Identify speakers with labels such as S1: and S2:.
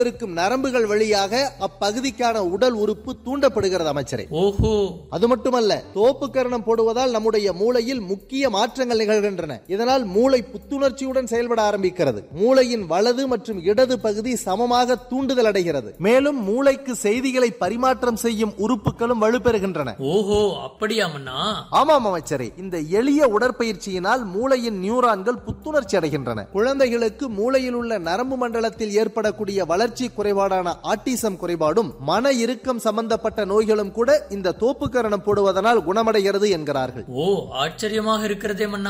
S1: இருக்கும் நரம்புகள் வழியாக அப்பகுதிக்கான உடல் உறுப்பு தூண்டப்படுகிறது அமைச்சரே
S2: ஓஹோ
S1: அது மட்டுமல்ல தோப்பு கரணம் போடுவதால் நம்முடைய மூளையில் முக்கிய மாற்றங்கள் நிகழ்கின்றன இதனால் மூளை புத்துணர்ச்சியுடன் செயல்பட ஆரம்பிக்கிறது மூளையின் வலது மற்றும் இடது பகுதி சமமாக தூண்டுதல் அடைகிறது மேலும் மூளைக்கு செய்திகளை பரிமாற்றம் செய்யும் உறுப்புகளும் வலுப்பெறுகின்றன
S2: ஓஹோ அப்படியா மன்னா
S1: ஆமாம் அமைச்சரே இந்த எளிய உடற்பயிற்சியினால் மூளையின் நியூரான்கள் புத்துணர்ச்சி அடைகின்றன குழந்தைகளுக்கு மூளையில் உள்ள நரம்பு மண்டலத்தில் ஏற்படக்கூடிய வளர்ச்சி குறைபாடான ஆட்டிசம் குறைபாடும் மன இறுக்கம் சம்பந்தப்பட்ட நோய்களும் கூட இந்த தோப்புக்கரணம் போடுவதனால் குணமடைகிறது என்கிறார்கள்
S2: ஓ ஆச்சரியமாக இருக்கிறதே மன்னா